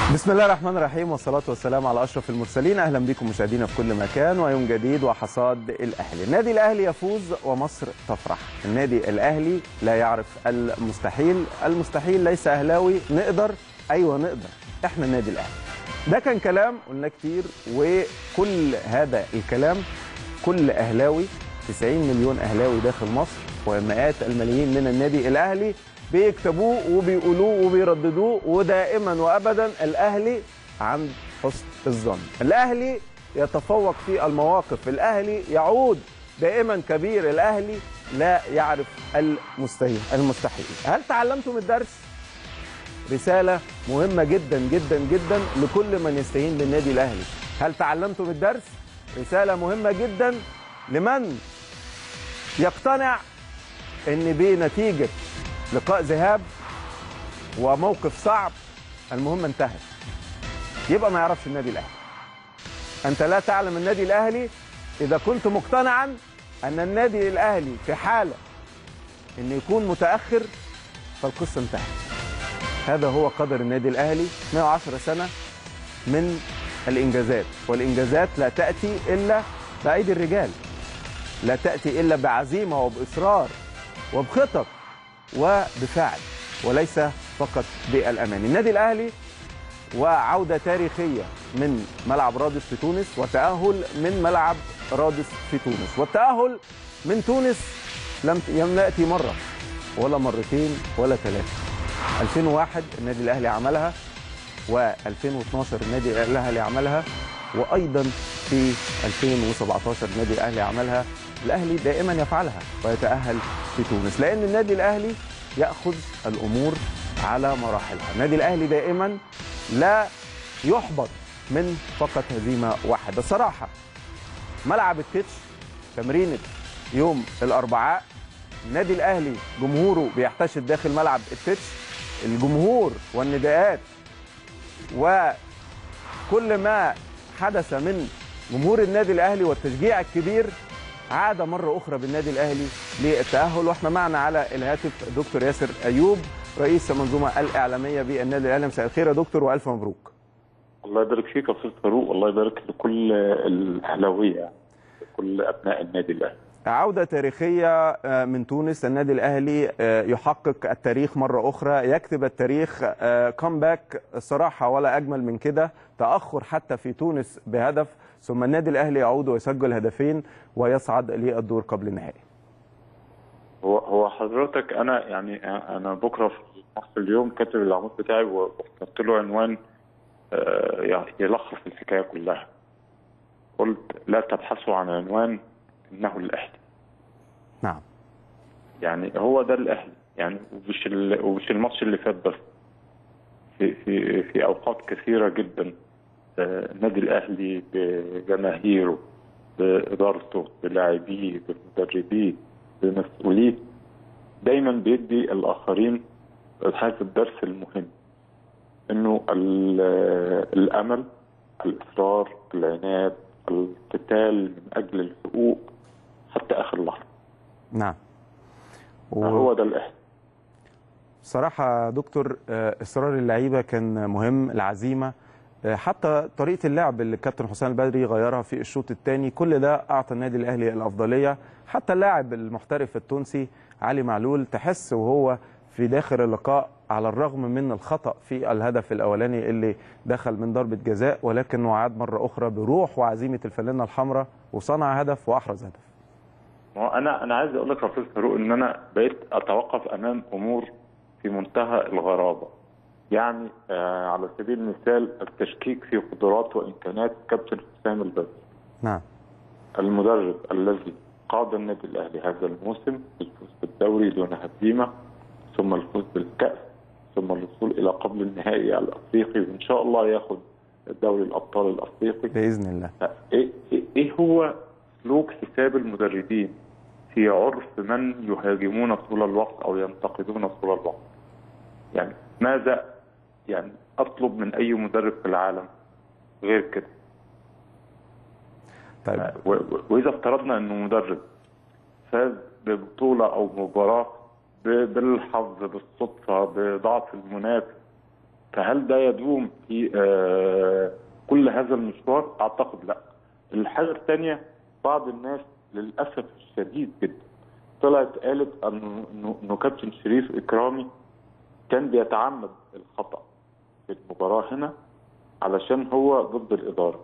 بسم الله الرحمن الرحيم والصلاة والسلام على أشرف المرسلين أهلا بكم مشاهدينا في كل مكان ويوم جديد وحصاد الأهلي النادي الأهلي يفوز ومصر تفرح النادي الأهلي لا يعرف المستحيل المستحيل ليس أهلاوي نقدر أيوة نقدر إحنا النادي الأهلي ده كان كلام قلنا كتير وكل هذا الكلام كل أهلاوي 90 مليون أهلاوي داخل مصر ومئات الملايين من النادي الأهلي بيكتبوه وبيقولوه وبيرددوه ودائما وابدا الاهلي عند حسن الظن الاهلي يتفوق في المواقف الاهلي يعود دائما كبير الاهلي لا يعرف المستحيل المستحيل هل تعلمتم الدرس رساله مهمه جدا جدا جدا لكل من يستهين بالنادي الاهلي هل تعلمتم الدرس رساله مهمه جدا لمن يقتنع ان بنتيجه لقاء ذهاب وموقف صعب المهم انتهت يبقى ما يعرفش النادي الاهلي انت لا تعلم النادي الاهلي اذا كنت مقتنعا ان النادي الاهلي في حاله ان يكون متاخر فالقصه انتهت هذا هو قدر النادي الاهلي 110 سنه من الانجازات والانجازات لا تاتي الا بايدي الرجال لا تاتي الا بعزيمه وباصرار وبخطط وبفعل وليس فقط بالأمان النادي الأهلي وعودة تاريخية من ملعب رادس في تونس وتأهل من ملعب رادس في تونس والتأهل من تونس لم يأتي مرة ولا مرتين ولا ثلاثة 2001 النادي الأهلي عملها و2012 النادي الأهلي عملها وأيضا في 2017 النادي الأهلي عملها الاهلي دائما يفعلها ويتاهل في تونس لان النادي الاهلي ياخذ الامور على مراحلها النادي الاهلي دائما لا يحبط من فقط هزيمه واحده صراحه ملعب التتش تمرينه يوم الاربعاء النادي الاهلي جمهوره بيحتشد داخل ملعب التتش الجمهور والنداءات وكل ما حدث من جمهور النادي الاهلي والتشجيع الكبير عاد مرة أخرى بالنادي الأهلي للتأهل وإحنا معنا على الهاتف دكتور ياسر أيوب رئيس المنظومة الإعلامية بالنادي الأهلي مساء الخير يا دكتور وألف مبروك الله يبارك فيك يا أستاذ فاروق والله يبارك لكل الأهلاوية كل أبناء النادي الأهلي عودة تاريخية من تونس النادي الأهلي يحقق التاريخ مرة أخرى يكتب التاريخ كومباك الصراحة ولا أجمل من كده تأخر حتى في تونس بهدف ثم النادي الأهلي يعود ويسجل هدفين ويصعد للدور قبل النهائي هو هو حضرتك أنا يعني أنا بكرة في مصر اليوم كاتب العمود بتاعي وكتبت له عنوان يلخص الحكاية كلها قلت لا تبحثوا عن عنوان انه الاهلي نعم يعني هو ده الاهلي يعني ومش ومش الماتش اللي فات بس في في في اوقات كثيره جدا النادي الاهلي بجماهيره بادارته بلاعبيه بمدربيه بمسؤوليه دايما بيدي الاخرين هذا الدرس المهم انه الامل الاصرار العناد القتال من اجل الحقوق حتى اخر لحظه. نعم. و... هو ده الاهلي. صراحه دكتور اصرار اللعيبه كان مهم العزيمه حتى طريقه اللعب اللي الكابتن حسام البدري غيرها في الشوط الثاني كل ده اعطى النادي الاهلي الافضليه حتى اللاعب المحترف التونسي علي معلول تحس وهو في داخل اللقاء على الرغم من الخطا في الهدف الاولاني اللي دخل من ضربه جزاء ولكنه عاد مره اخرى بروح وعزيمه الفانله الحمراء وصنع هدف واحرز هدف. ما هو انا انا عايز اقول لك يا استاذ فاروق ان انا بقيت اتوقف امام امور في منتهى الغرابه. يعني آه على سبيل المثال التشكيك في قدرات وامكانات كابتن حسام البدري. نعم. المدرب الذي قاد النادي الاهلي هذا الموسم للفوز بالدوري دون هزيمه ثم الفوز بالكأس ثم الوصول الى قبل النهائي الافريقي وان شاء الله ياخذ دوري الابطال الافريقي باذن الله. ايه ايه هو سلوك حساب المدربين في عرف من يهاجمون طول الوقت او ينتقدون طول الوقت؟ يعني ماذا يعني اطلب من اي مدرب في العالم غير كده؟ طيب واذا افترضنا انه مدرب فاز ببطوله او مباراه بالحظ بالصدفه بضعف المنافس فهل ده يدوم في آه، كل هذا المشوار؟ اعتقد لا. الحاجه الثانيه بعض الناس للاسف الشديد جدا طلعت قالت انه انه إنه كابتن شريف اكرامي كان بيتعمد الخطا في المباراه هنا علشان هو ضد الاداره.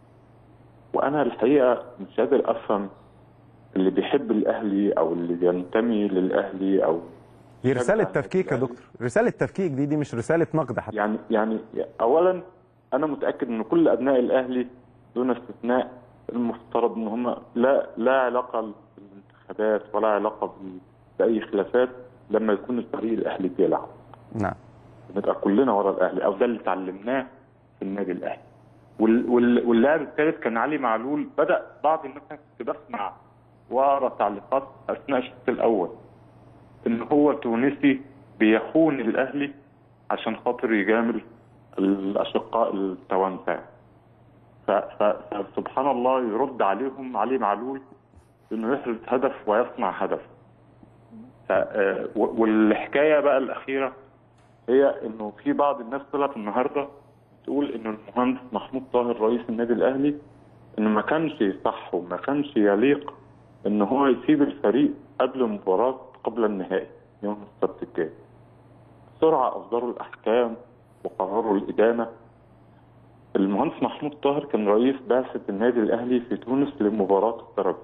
وانا الحقيقه مش قادر افهم اللي بيحب الاهلي او اللي بينتمي للاهلي او دي رساله تفكيك يا دكتور رساله تفكيك دي دي مش رساله نقد حتى يعني يعني اولا انا متاكد ان كل ابناء الاهلي دون استثناء المفترض ان هم لا لا علاقه بالانتخابات ولا علاقه بال- باي خلافات لما يكون الفريق الاهلي بيلعب نعم نبقى كلنا ورا الاهلي او ده اللي اتعلمناه في النادي الاهلي وال- وال- واللاعب الثالث كان علي معلول بدا بعض الناس أنا كنت بسمع واقرا تعليقات اثناء الشوط الاول ان هو تونسي بيخون الاهلي عشان خاطر يجامل الاشقاء التوانسه ف- ف- فسبحان الله يرد عليهم علي معلول انه يحرز هدف ويصنع هدف ف- آه، و- والحكايه بقى الاخيره هي انه في بعض الناس طلعت النهارده تقول انه المهندس محمود طاهر رئيس النادي الاهلي انه ما كانش صح وما كانش يليق ان هو يسيب الفريق قبل مباراه قبل النهائي يوم السبت الجاي. بسرعه اصدروا الاحكام وقرروا الادانه. المهندس محمود طاهر كان رئيس بعثه النادي الاهلي في تونس لمباراه الترجي.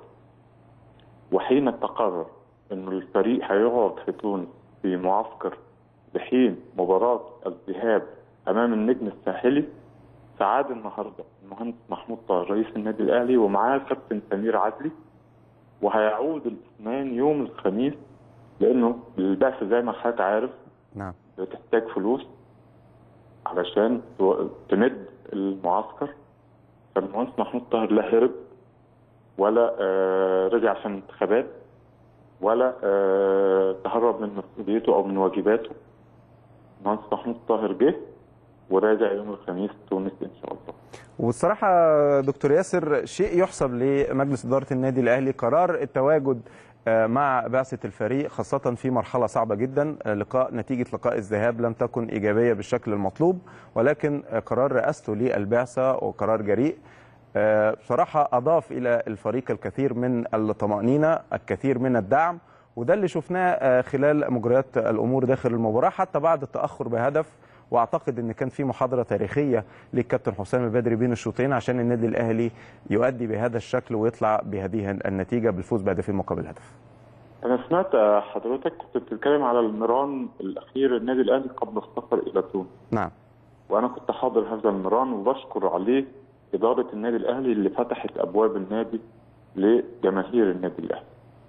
وحين تقرر انه الفريق هيقعد في تونس في معسكر لحين مباراة الذهاب أمام النجم الساحلي فعاد النهاردة المهندس محمود طاهر رئيس النادي الأهلي ومعاه كابتن سمير عدلي وهيعود الاثنين يوم الخميس لأنه البعثة زي ما حضرتك عارف نعم بتحتاج فلوس علشان تو- تمد المعسكر فالمهندس محمود طاهر لا هرب ولا آه، رجع عشان الانتخابات ولا آه، تهرب من مسؤوليته او من واجباته المهندس محمود طاهر جه وراجع يوم الخميس تونس ان شاء الله والصراحة دكتور ياسر شيء يحسب لمجلس إدارة النادي الأهلي قرار التواجد آه، مع بعثة الفريق خاصة في مرحلة صعبة جدا آه، لقاء نتيجة لقاء الذهاب لم تكن إيجابية بالشكل المطلوب ولكن آه، قرار رئاسته للبعثة وقرار جريء آه، بصراحة أضاف إلى الفريق الكثير من الطمأنينة الكثير من الدعم وده اللي شفناه آه، خلال مجريات الأمور داخل المباراة حتى بعد التأخر بهدف واعتقد ان كان في محاضره تاريخيه للكابتن حسام البدري بين الشوطين عشان النادي الاهلي يؤدي بهذا الشكل ويطلع بهذه النتيجه بالفوز بهدفين مقابل هدف. انا سمعت آه، حضرتك كنت بتتكلم على المران الاخير النادي الاهلي قبل السفر الى تونس نعم وانا كنت حاضر هذا المران وبشكر عليه اداره النادي الاهلي اللي فتحت ابواب النادي لجماهير النادي الاهلي.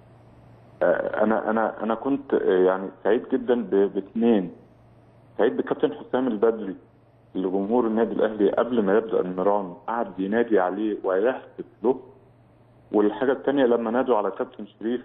آه، انا انا انا كنت آه، يعني سعيد جدا ب- باثنين سعيد بكابتن حسام البدري اللي جمهور النادي الاهلي قبل ما يبدا المران قعد ينادي عليه ويهتف له والحاجه الثانيه لما نادوا على كابتن شريف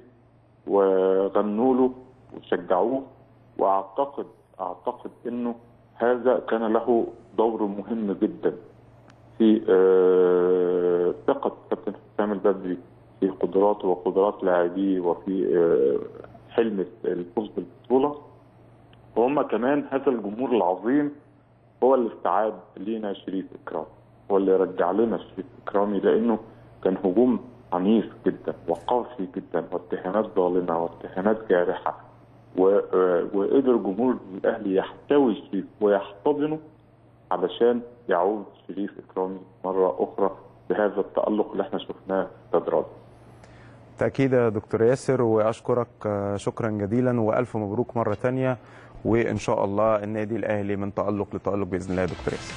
وغنوا له وشجعوه واعتقد اعتقد انه هذا كان له دور مهم جدا في آه، ثقه كابتن حسام البدري في قدراته وقدرات لاعبيه وفي آه، حلم الفوز بالبطوله وهم كمان هذا الجمهور العظيم هو اللي استعاد لينا شريف اكرام هو اللي رجع لنا شريف اكرامي لانه كان هجوم عنيف جدا وقاسي جدا واتهامات ظالمه واتهامات جارحه و- آه، وقدر جمهور الاهلي يحتوي شريف ويحتضنه علشان يعود شريف اكرامي مره اخرى بهذا التالق اللي احنا شفناه في التدرج تاكيد يا دكتور ياسر واشكرك آه، شكرا جزيلا والف مبروك مره ثانيه وان شاء الله النادي الاهلي من تالق لتالق باذن الله يا دكتور ياسر.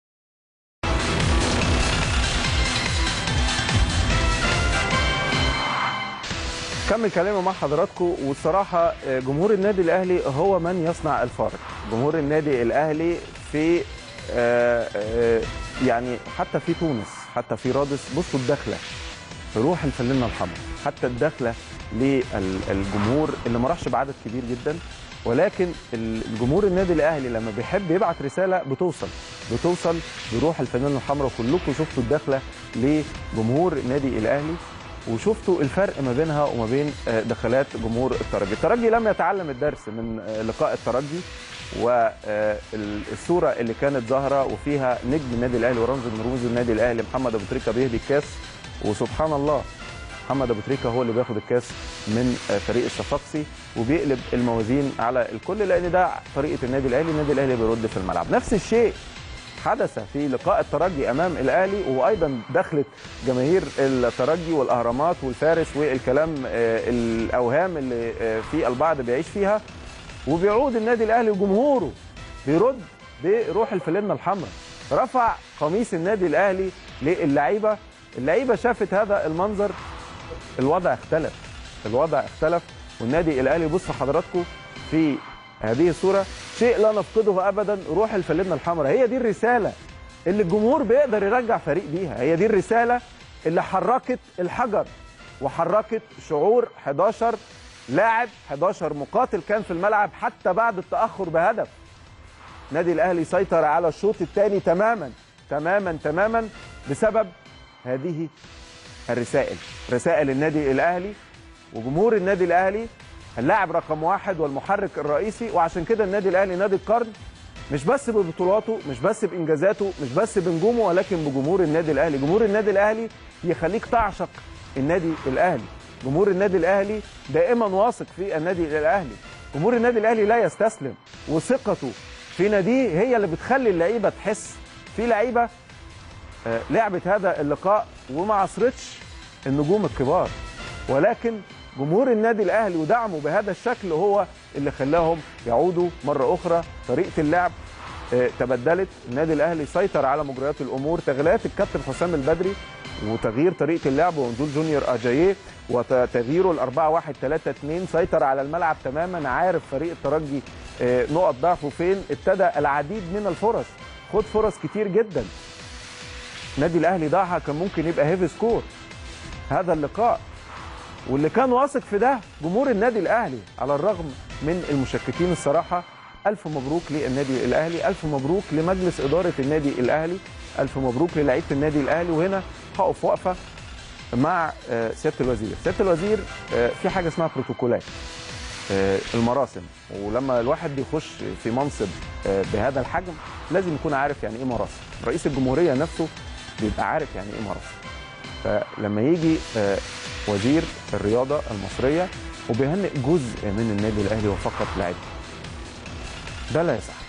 كمل كلامي مع حضراتكم والصراحه آه، جمهور النادي الاهلي هو من يصنع الفارق جمهور النادي الاهلي في آه، آه، يعني حتى في تونس حتى في رادس بصوا الدخله روح الفانلة الحمراء حتى الدخله للجمهور اللي ما راحش بعدد كبير جدا ولكن الجمهور النادي الاهلي لما بيحب يبعت رساله بتوصل بتوصل بروح الفانلة الحمراء كلكم شفتوا الدخله لجمهور النادي الاهلي وشفتوا الفرق ما بينها وما بين آه، دخلات جمهور الترجي الترجي لم يتعلم الدرس من آه، لقاء الترجي والصوره اللي كانت ظاهره وفيها نجم النادي الاهلي ورمز من رموز النادي الاهلي محمد ابو تريكه بيهدي الكاس وسبحان الله محمد ابو تريكه هو اللي بياخد الكاس من فريق الصفاقسي وبيقلب الموازين على الكل لان ده طريقه النادي الاهلي النادي الاهلي بيرد في الملعب نفس الشيء حدث في لقاء الترجي امام الاهلي وايضا دخلت جماهير الترجي والاهرامات والفارس والكلام الاوهام اللي في البعض بيعيش فيها وبيعود النادي الاهلي وجمهوره بيرد بروح الفلنه الحمراء رفع قميص النادي الاهلي للعيبه اللعيبه شافت هذا المنظر الوضع اختلف الوضع اختلف والنادي الاهلي بصوا حضراتكم في هذه الصوره شيء لا نفقده ابدا روح الفلنه الحمراء هي دي الرساله اللي الجمهور بيقدر يرجع فريق بيها هي دي الرساله اللي حركت الحجر وحركت شعور 11 لاعب 11 مقاتل كان في الملعب حتى بعد التاخر بهدف نادي الاهلي سيطر على الشوط الثاني تماما تماما تماما بسبب هذه الرسائل رسائل النادي الاهلي وجمهور النادي الاهلي اللاعب رقم واحد والمحرك الرئيسي وعشان كده النادي الاهلي نادي القرن مش بس ببطولاته مش بس بانجازاته مش بس بنجومه ولكن بجمهور النادي الاهلي جمهور النادي الاهلي يخليك تعشق النادي الاهلي جمهور النادي الاهلي دائما واثق في النادي الاهلي جمهور النادي الاهلي لا يستسلم وثقته في ناديه هي اللي بتخلي اللعيبه تحس في لعيبه لعبت هذا اللقاء وما عصرتش النجوم الكبار ولكن جمهور النادي الاهلي ودعمه بهذا الشكل هو اللي خلاهم يعودوا مره اخرى طريقه اللعب تبدلت النادي الاهلي سيطر على مجريات الامور تغييرات الكابتن حسام البدري وتغيير طريقه اللعب ونزول جونيور اجاييه وتغييره ال 4 1 3 2 سيطر على الملعب تماما عارف فريق الترجي نقط ضعفه فين ابتدى العديد من الفرص خد فرص كتير جدا النادي الاهلي ضاعها كان ممكن يبقى هيفي سكور هذا اللقاء واللي كان واثق في ده جمهور النادي الاهلي على الرغم من المشككين الصراحه الف مبروك للنادي الاهلي الف مبروك لمجلس اداره النادي الاهلي الف مبروك للعيبه النادي الاهلي وهنا هقف وقفه مع سياده الوزير سياده الوزير في حاجه اسمها بروتوكولات المراسم ولما الواحد بيخش في منصب بهذا الحجم لازم يكون عارف يعني ايه مراسم رئيس الجمهوريه نفسه بيبقى عارف يعني ايه مراسم فلما يجي وزير الرياضه المصريه وبيهنئ جزء من النادي الاهلي وفقط لاعب ده لا يصح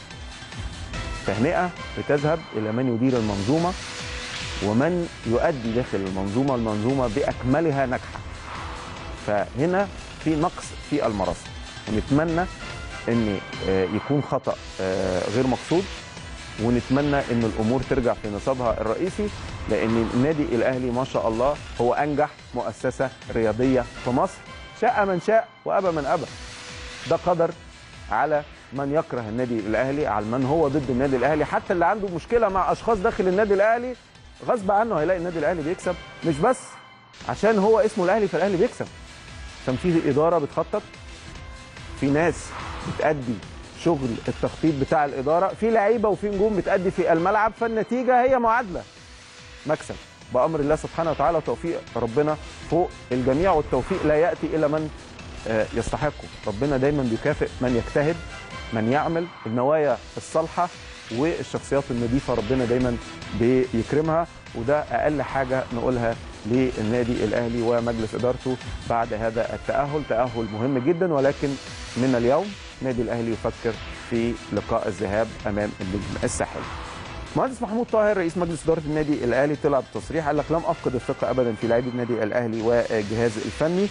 تهنئه بتذهب الى من يدير المنظومه ومن يؤدي داخل المنظومه المنظومه باكملها ناجحه فهنا في نقص في المراسم ونتمنى ان يكون خطا غير مقصود ونتمنى ان الامور ترجع في نصابها الرئيسي لان النادي الاهلي ما شاء الله هو انجح مؤسسه رياضيه في مصر شاء من شاء وابى من ابى ده قدر على من يكره النادي الاهلي على من هو ضد النادي الاهلي حتى اللي عنده مشكله مع اشخاص داخل النادي الاهلي غصب عنه هيلاقي النادي الاهلي بيكسب مش بس عشان هو اسمه الاهلي فالاهلي بيكسب عشان في اداره بتخطط في ناس بتأدي شغل التخطيط بتاع الاداره في لعيبه وفي نجوم بتأدي في الملعب فالنتيجه هي معادله مكسب بامر الله سبحانه وتعالى وتوفيق ربنا فوق الجميع والتوفيق لا ياتي الى من يستحقه ربنا دايما بيكافئ من يجتهد من يعمل النوايا الصالحه والشخصيات النظيفه ربنا دايما بيكرمها وده اقل حاجه نقولها للنادي الاهلي ومجلس ادارته بعد هذا التاهل تاهل مهم جدا ولكن من اليوم نادي الاهلي يفكر في لقاء الذهاب امام النجم الساحلي مهندس محمود طاهر رئيس مجلس اداره النادي الاهلي طلع بتصريح قال لك لم افقد الثقه ابدا في لاعبي النادي الاهلي والجهاز الفني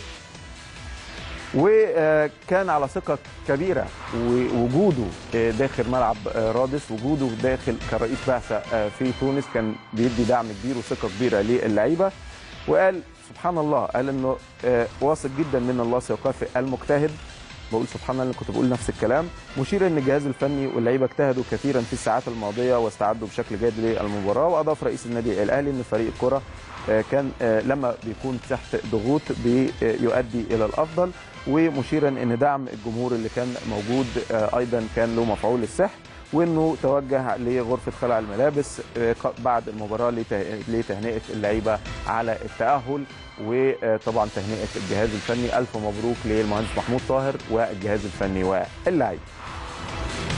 وكان على ثقة كبيرة ووجوده داخل ملعب رادس وجوده داخل كرئيس بعثة في تونس كان بيدي دعم كبير وثقة كبيرة للعيبة وقال سبحان الله قال انه واثق جدا من الله سيكافئ المجتهد بقول سبحان الله كنت بقول نفس الكلام مشير ان الجهاز الفني واللعيبه اجتهدوا كثيرا في الساعات الماضيه واستعدوا بشكل جيد للمباراه واضاف رئيس النادي الاهلي ان فريق الكره كان لما بيكون تحت ضغوط بيؤدي الى الافضل ومشيرا ان دعم الجمهور اللي كان موجود ايضا كان له مفعول السحر وانه توجه لغرفه خلع الملابس بعد المباراه لتهنئه اللعيبه على التاهل وطبعا تهنئه الجهاز الفني الف مبروك للمهندس محمود طاهر والجهاز الفني واللاعب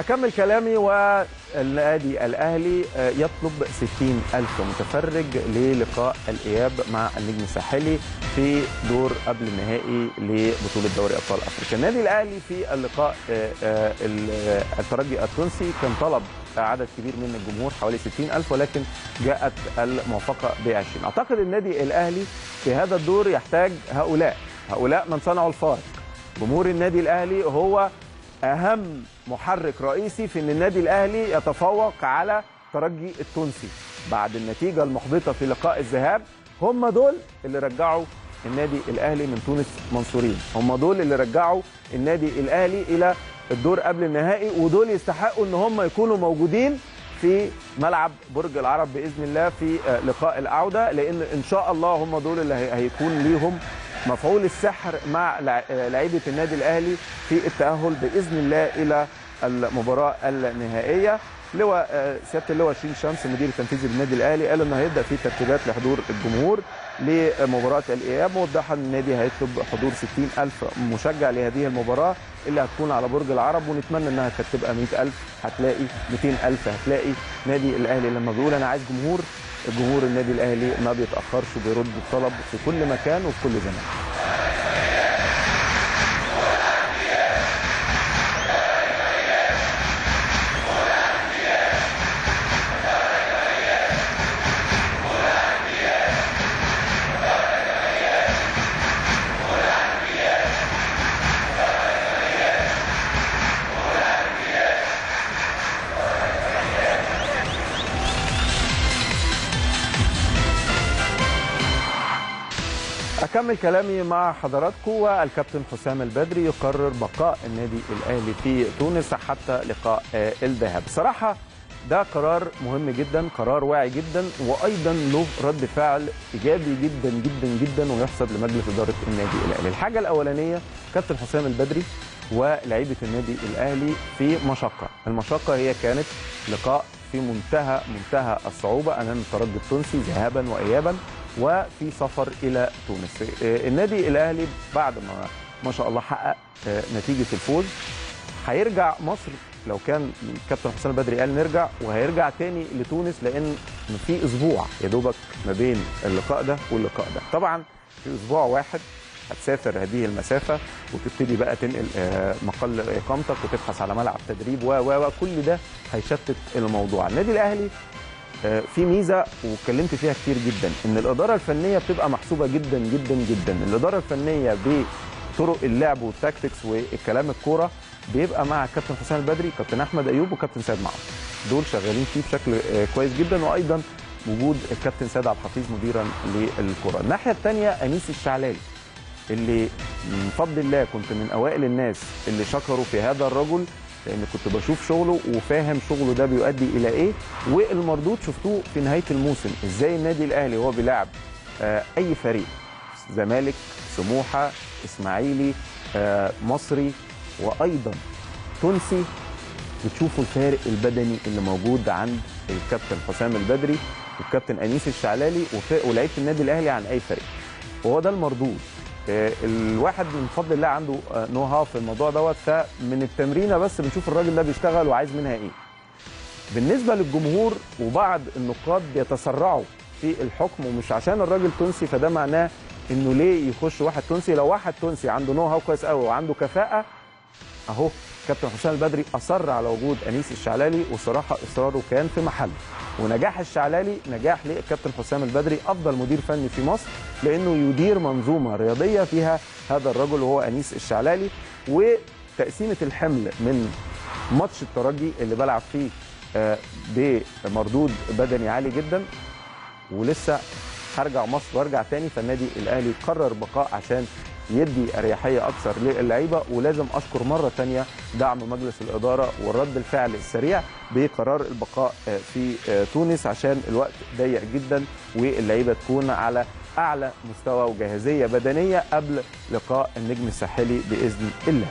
أكمل كلامي والنادي الأهلي يطلب 60 ألف متفرج للقاء الإياب مع النجم الساحلي في دور قبل النهائي لبطولة دوري أبطال أفريقيا النادي الأهلي في اللقاء الترجي التونسي كان طلب عدد كبير من الجمهور حوالي 60 ألف ولكن جاءت الموافقة ب 20 أعتقد النادي الأهلي في هذا الدور يحتاج هؤلاء هؤلاء من صنعوا الفارق جمهور النادي الأهلي هو اهم محرك رئيسي في ان النادي الاهلي يتفوق على ترجي التونسي بعد النتيجه المحبطه في لقاء الذهاب هم دول اللي رجعوا النادي الاهلي من تونس منصورين هم دول اللي رجعوا النادي الاهلي الى الدور قبل النهائي ودول يستحقوا ان هم يكونوا موجودين في ملعب برج العرب باذن الله في لقاء العوده لان ان شاء الله هم دول اللي هيكون ليهم مفعول السحر مع لعيبه النادي الاهلي في التاهل باذن الله الى المباراه النهائيه لواء سياده اللواء شين شمس المدير التنفيذي للنادي الاهلي قال انه هيبدا في ترتيبات لحضور الجمهور لمباراه الاياب موضحا ان النادي هيطلب حضور 60 الف مشجع لهذه المباراه اللي هتكون على برج العرب ونتمنى انها كانت تبقى 100 الف هتلاقي 200 الف هتلاقي نادي الاهلي لما بيقول انا عايز جمهور جمهور النادي الاهلي ما بيتاخرش وبيرد الطلب في كل مكان وفي كل زمان أكمل كلامي مع حضراتكم والكابتن حسام البدري يقرر بقاء النادي الأهلي في تونس حتى لقاء الذهاب بصراحة ده قرار مهم جدا قرار واعي جدا وأيضا له رد فعل إيجابي جدا جدا جدا ويحسب لمجلس إدارة النادي الأهلي الحاجة الأولانية كابتن حسام البدري ولعيبة النادي الأهلي في مشقة المشقة هي كانت لقاء في منتهى منتهى الصعوبة أمام الترجي التونسي ذهابا وإيابا وفي سفر الى تونس النادي الاهلي بعد ما ما شاء الله حقق نتيجه الفوز هيرجع مصر لو كان كابتن حسام البدري قال نرجع وهيرجع تاني لتونس لان في اسبوع يا دوبك ما بين اللقاء ده واللقاء ده طبعا في اسبوع واحد هتسافر هذه المسافة وتبتدي بقى تنقل مقل إقامتك وتبحث على ملعب تدريب و و كل ده هيشتت الموضوع النادي الأهلي في ميزه واتكلمت فيها كتير جدا ان الاداره الفنيه بتبقى محسوبه جدا جدا جدا الاداره الفنيه بطرق اللعب والتاكتكس والكلام الكوره بيبقى مع كابتن حسام البدري كابتن احمد ايوب وكابتن سيد معوض دول شغالين فيه بشكل كويس جدا وايضا وجود الكابتن سيد عبد الحفيظ مديرا للكره الناحيه الثانيه انيس الشعلالي اللي من فضل الله كنت من اوائل الناس اللي شكروا في هذا الرجل لان كنت بشوف شغله وفاهم شغله ده بيؤدي الى ايه والمردود شفتوه في نهايه الموسم ازاي النادي الاهلي وهو بيلعب آه اي فريق زمالك سموحه اسماعيلي آه مصري وايضا تونسي بتشوفوا الفارق البدني اللي موجود عند الكابتن حسام البدري والكابتن انيس الشعلالي ولاعيبه النادي الاهلي عن اي فريق وهو ده المردود الواحد من فضل الله عنده نو هاو في الموضوع دوت فمن التمرينه بس بنشوف الراجل ده بيشتغل وعايز منها ايه. بالنسبه للجمهور وبعض النقاد بيتسرعوا في الحكم ومش عشان الراجل تونسي فده معناه انه ليه يخش واحد تونسي لو واحد تونسي عنده نو هاو كويس قوي وعنده كفاءه اهو كابتن حسام البدري اصر على وجود انيس الشعلالي وصراحه اصراره كان في محله ونجاح الشعلالي نجاح للكابتن حسام البدري افضل مدير فني في مصر لانه يدير منظومه رياضيه فيها هذا الرجل وهو انيس الشعلالي وتقسيمه الحمل من ماتش الترجي اللي بلعب فيه بمردود بدني عالي جدا ولسه هرجع مصر وارجع تاني فالنادي الاهلي قرر بقاء عشان يدي اريحيه اكثر للعيبه ولازم اشكر مره ثانيه دعم مجلس الاداره والرد الفعل السريع بقرار البقاء في تونس عشان الوقت ضيق جدا واللعيبه تكون على اعلى مستوى وجاهزيه بدنيه قبل لقاء النجم الساحلي باذن الله.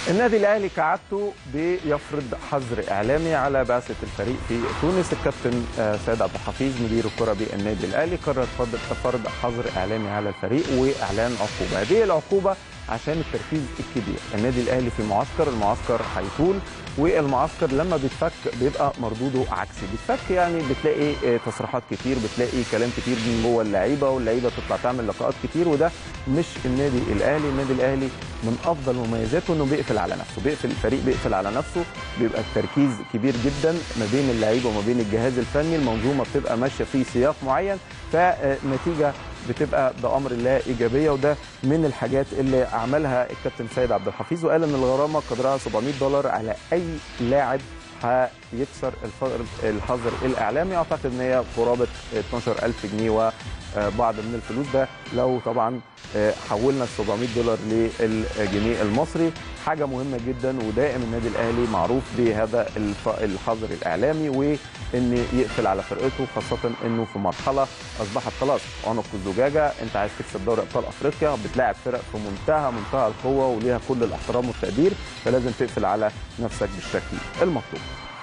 النادي الاهلي كعادته بيفرض حظر اعلامي على بعثه الفريق في تونس الكابتن آه، سيد عبد الحفيظ مدير الكره بالنادي الاهلي قرر فرض فرض حظر اعلامي على الفريق واعلان عقوبه هذه العقوبه عشان التركيز الكبير النادي الاهلي في معسكر المعسكر هيطول والمعسكر لما بيتفك بيبقى مردوده عكسي بيتفك يعني بتلاقي آه، تصريحات كتير بتلاقي كلام كتير من جوه اللعيبه واللعيبه تطلع تعمل لقاءات كتير وده مش النادي الاهلي النادي الاهلي من افضل مميزاته انه بيقفل على نفسه بيقفل الفريق بيقفل على نفسه بيبقى التركيز كبير جدا ما بين اللعيبه وما بين الجهاز الفني المنظومه بتبقى ماشيه في سياق معين فالنتيجه بتبقى بامر الله ايجابيه وده من الحاجات اللي عملها الكابتن سيد عبد الحفيظ وقال ان الغرامه قدرها 700 دولار على اي لاعب هيكسر الفر- الحظر الاعلامي اعتقد ان هي قرابه 12000 جنيه وبعض من الفلوس ده لو طبعا آه، حولنا ال 700 دولار للجنيه المصري حاجه مهمه جدا ودائم النادي الاهلي معروف بهذا الف- الحظر الاعلامي وان يقفل على فرقته خاصه انه في مرحله اصبحت خلاص عنق الزجاجه انت عايز تكسب دوري ابطال افريقيا بتلاعب فرق في منتهى منتهى القوه وليها كل الاحترام والتقدير فلازم تقفل على نفسك بالشكل المطلوب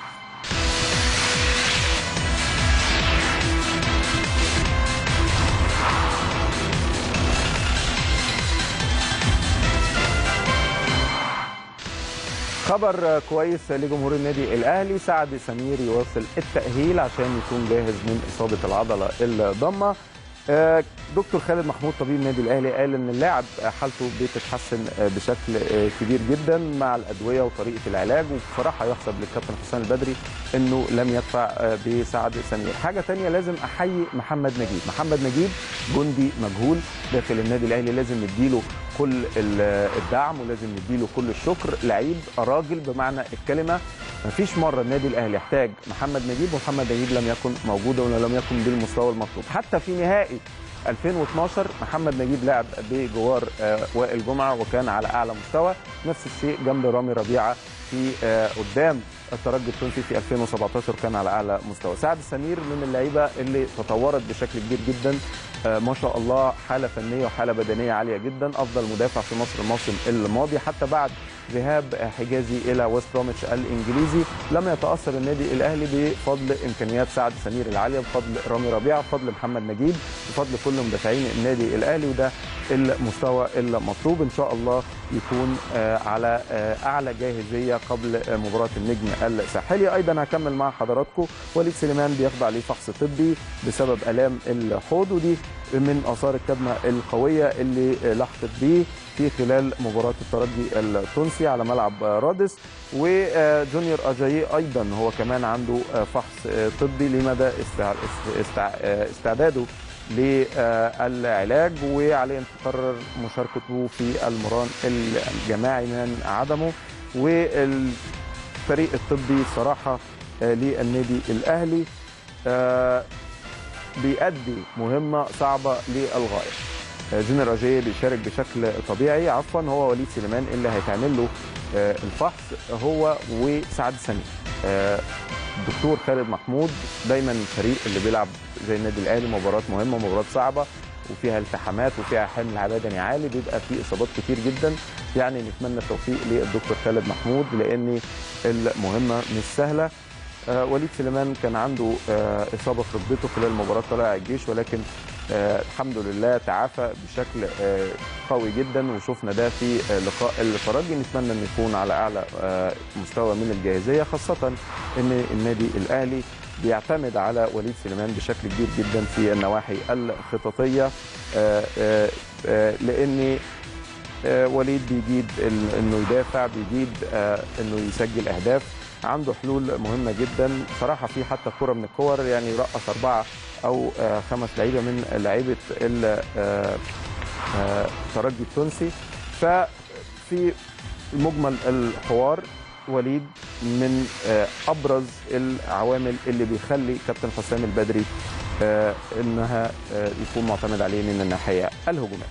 خبر كويس لجمهور النادي الاهلي سعد سمير يواصل التاهيل عشان يكون جاهز من اصابه العضله الضمه آه، دكتور خالد محمود طبيب النادي الاهلي قال ان اللاعب حالته بتتحسن آه، بشكل آه، كبير جدا مع الادويه وطريقه العلاج وبصراحه يحسب للكابتن حسام البدري انه لم يدفع آه، بسعد سمير حاجه تانية لازم احيي محمد نجيب محمد نجيب جندي مجهول داخل النادي الاهلي لازم نديله كل ال- الدعم ولازم نديله كل الشكر لعيب راجل بمعنى الكلمه مفيش مره النادي الاهلي يحتاج محمد نجيب ومحمد نجيب لم يكن موجودا ولم يكن بالمستوى المطلوب حتى في نهائي 2012 محمد نجيب لعب بجوار آه، وائل جمعه وكان على اعلى مستوى نفس الشيء جنب رامي ربيعه في آه، قدام الترجي التونسي في 2017 كان على اعلى مستوى سعد سمير من اللعيبه اللي تطورت بشكل كبير جدا آه، ما شاء الله حاله فنيه وحاله بدنيه عاليه جدا افضل مدافع في مصر الموسم الماضي حتى بعد ذهاب حجازي الى ويست بروميتش الانجليزي لم يتاثر النادي الاهلي بفضل امكانيات سعد سمير العاليه بفضل رامي ربيعه بفضل محمد نجيب بفضل كل مدافعين النادي الاهلي وده المستوى المطلوب ان شاء الله يكون آه، على آه، اعلى جاهزيه قبل آه، مباراه النجم الساحلي ايضا هكمل مع حضراتكم وليد سليمان بيخضع لفحص طبي بسبب الام الحوض ودي من اثار الكدمه القويه اللي آه، لحقت بيه في خلال مباراه الترجي التونسي على ملعب آه، رادس وجونيور اجايي ايضا هو كمان عنده آه، فحص آه، طبي لمدى استع- استع- آه، استعداده للعلاج وعليه ان تقرر مشاركته في المران الجماعي من عدمه والفريق الطبي صراحه آه، للنادي الاهلي آه، بيأدي مهمه صعبه للغايه آه، جونيور اجاي بيشارك بشكل طبيعي عفوا هو وليد سليمان اللي هيتعمل له آه، الفحص هو وسعد سمير آه، الدكتور خالد محمود دايما الفريق اللي بيلعب زي النادي الاهلي مباراه مهمه مباراه صعبه وفيها التحامات وفيها حمل بدني عالي بيبقى فيه اصابات كتير جدا يعني نتمنى التوفيق للدكتور خالد محمود لان المهمه مش سهله آه وليد سليمان كان عنده آه اصابه في ركبته خلال مباراه طلائع الجيش ولكن آه الحمد لله تعافى بشكل آه قوي جدا وشفنا ده في آه لقاء الترجي نتمنى ان يكون على اعلى آه مستوى من الجاهزيه خاصه ان النادي الاهلي بيعتمد على وليد سليمان بشكل كبير جدا في النواحي الخططيه آه آه آه لان آه، وليد بيجيد ال- انه يدافع بيجيد آه، انه يسجل اهداف عنده حلول مهمه جدا صراحه في حتى كره من الكور يعني يرقص اربعه او آه، خمس لعيبه من لعيبه ال- آه، آه، الترجي التونسي ففي مجمل الحوار وليد من آه، ابرز العوامل اللي بيخلي كابتن حسام البدري آه، انها آه، يكون معتمد عليه من الناحيه الهجوميه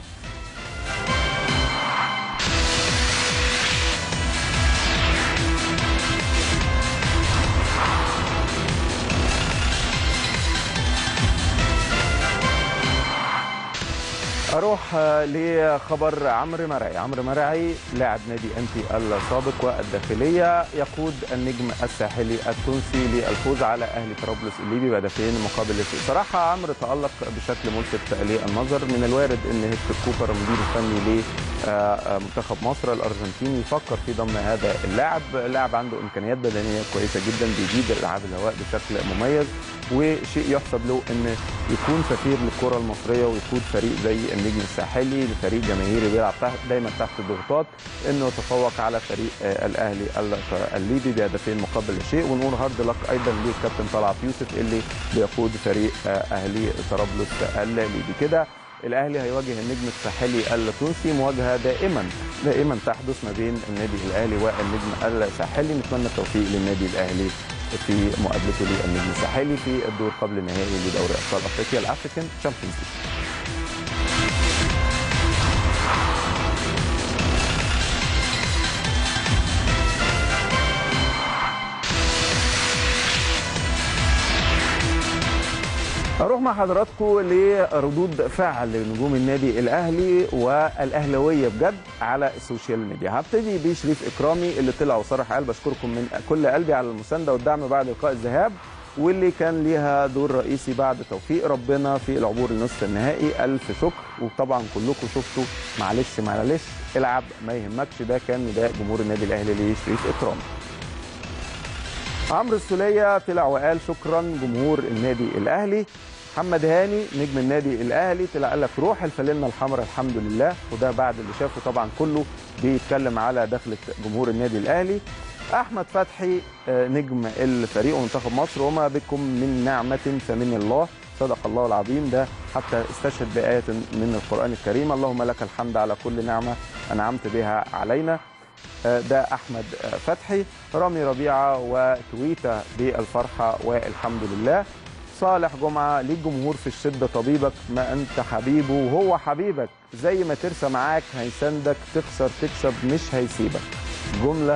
اروح آه، لخبر عمرو مرعي عمرو مرعي لاعب نادي انتي السابق والداخليه يقود النجم الساحلي التونسي للفوز على اهلي طرابلس الليبي بهدفين مقابل لا شيء صراحه عمرو تالق بشكل ملفت للنظر من الوارد ان هيكتور كوبر المدير الفني لمنتخب مصر الارجنتيني يفكر في ضم هذا اللاعب لاعب عنده امكانيات بدنيه كويسه جدا بيجيد العاب الهواء بشكل مميز وشيء يحسب له ان يكون سفير للكره المصريه ويقود فريق زي النجم الساحلي فريق جماهيري بيلعب تحت دايما تحت الضغوطات انه يتفوق على فريق آه، الاهلي الليبي بهدفين مقابل لا شيء ونقول هارد لك ايضا للكابتن طلعت يوسف اللي بيقود فريق آه، اهلي طرابلس الليبي كده الاهلي هيواجه النجم الساحلي التونسي مواجهه دائما دائما تحدث ما بين النادي الاهلي والنجم الساحلي نتمنى التوفيق للنادي الاهلي في مقابلته للنجم الساحلي في الدور قبل النهائي لدوري ابطال افريقيا الافريكان تشامبيونز ليج اروح مع حضراتكم لردود فعل نجوم النادي الاهلي والاهلاويه بجد على السوشيال ميديا هبتدي بشريف اكرامي اللي طلع وصرح قال بشكركم من كل قلبي على المسانده والدعم بعد لقاء الذهاب واللي كان ليها دور رئيسي بعد توفيق ربنا في العبور لنصف النهائي الف شكر وطبعا كلكم شفتوا معلش معلش العب ما يهمكش ده كان نداء جمهور النادي الاهلي لشريف اكرامي عمرو السوليه طلع وقال شكرا جمهور النادي الاهلي محمد هاني نجم النادي الاهلي طلع قال لك روح الفانلة الحمراء الحمد لله وده بعد اللي شافه طبعا كله بيتكلم على دخله جمهور النادي الاهلي احمد فتحي آه، نجم الفريق ومنتخب مصر وما بكم من نعمه فمن الله صدق الله العظيم ده حتى استشهد بآية من القرآن الكريم اللهم لك الحمد على كل نعمة أنعمت بها علينا آه، ده احمد آه، فتحي رامي ربيعه وتويته بالفرحه والحمد لله صالح جمعه للجمهور في الشده طبيبك ما انت حبيبه وهو حبيبك زي ما ترسى معاك هيساندك تخسر تكسب مش هيسيبك جمله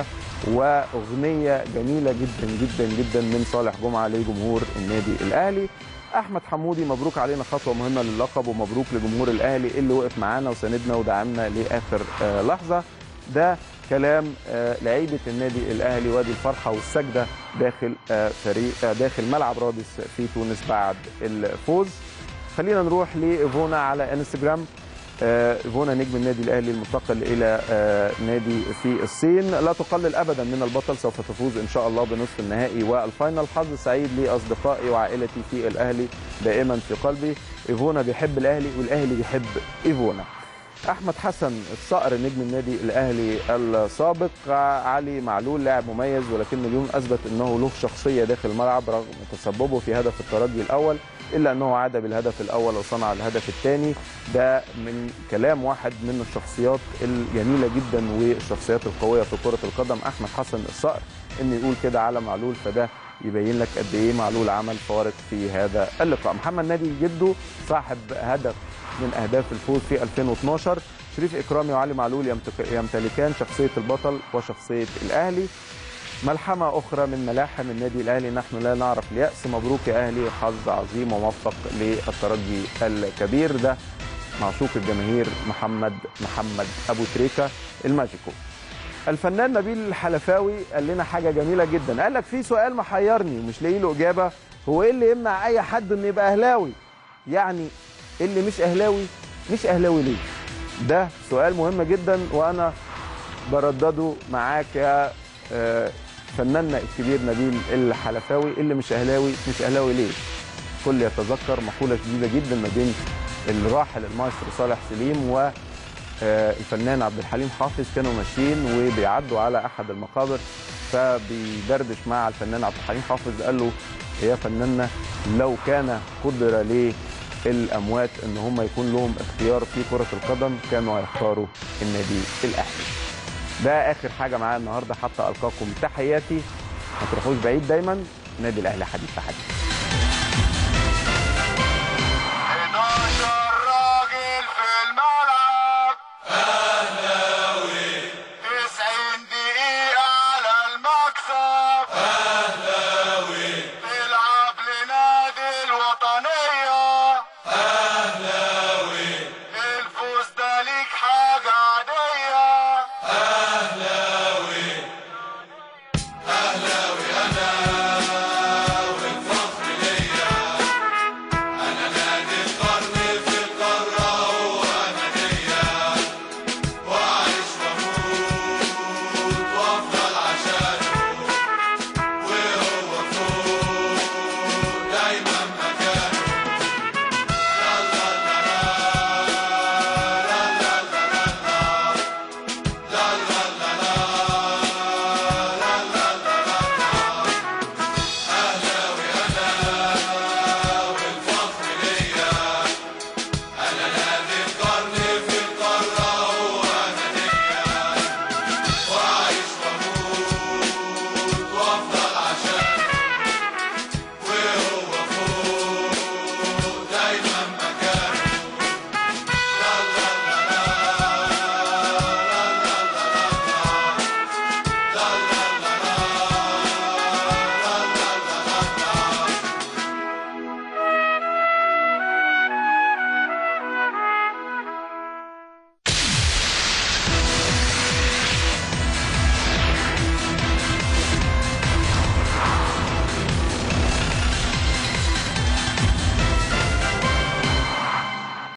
واغنيه جميله جدا جدا جدا من صالح جمعه لجمهور النادي الاهلي احمد حمودي مبروك علينا خطوه مهمه للقب ومبروك لجمهور الاهلي اللي وقف معانا وساندنا ودعمنا لاخر آه، لحظه ده كلام آه، لعيبه النادي الاهلي وادي الفرحه والسجده داخل آه، فريق آه، داخل ملعب رادس في تونس بعد الفوز خلينا نروح لايفونا على انستجرام آه، ايفونا نجم النادي الاهلي المنتقل الى آه، نادي في الصين لا تقلل ابدا من البطل سوف تفوز ان شاء الله بنصف النهائي والفاينل حظ سعيد لاصدقائي وعائلتي في الاهلي دائما في قلبي ايفونا بيحب الاهلي والاهلي بيحب ايفونا احمد حسن الصقر نجم النادي الاهلي السابق علي معلول لاعب مميز ولكن اليوم اثبت انه له شخصيه داخل الملعب رغم تسببه في هدف الترجي الاول الا انه عاد بالهدف الاول وصنع الهدف الثاني ده من كلام واحد من الشخصيات الجميله جدا والشخصيات القويه في كره القدم احمد حسن الصقر انه يقول كده على معلول فده يبين لك قد ايه معلول عمل فارق في هذا اللقاء محمد نادي جده صاحب هدف من اهداف الفوز في 2012 شريف اكرامي وعلي معلول يمتك- يمتلكان شخصيه البطل وشخصيه الاهلي ملحمه اخرى من ملاحم النادي الاهلي نحن لا نعرف الياس مبروك يا اهلي حظ عظيم وموفق للترجي الكبير ده معشوق الجماهير محمد محمد ابو تريكه الماجيكو الفنان نبيل الحلفاوي قال لنا حاجه جميله جدا قال لك في سؤال محيرني ومش لاقي له اجابه هو ايه اللي يمنع اي حد انه يبقى اهلاوي يعني اللي مش اهلاوي مش اهلاوي ليه ده سؤال مهم جدا وانا بردده معاك يا آه، فناننا الكبير نبيل الحلفاوي اللي مش اهلاوي مش اهلاوي ليه كل يتذكر مقوله شديده جدا ما بين الراحل المايسترو صالح سليم و آه، الفنان عبد الحليم حافظ كانوا ماشيين وبيعدوا على احد المقابر فبيدردش مع الفنان عبد الحليم حافظ قال له يا فناننا لو كان قدر للاموات ان هم يكون لهم اختيار في كره القدم كانوا هيختاروا النادي الاهلي. ده اخر حاجه معايا النهارده حتى القاكم تحياتي ما تروحوش بعيد دايما النادي الاهلي حديث حديث.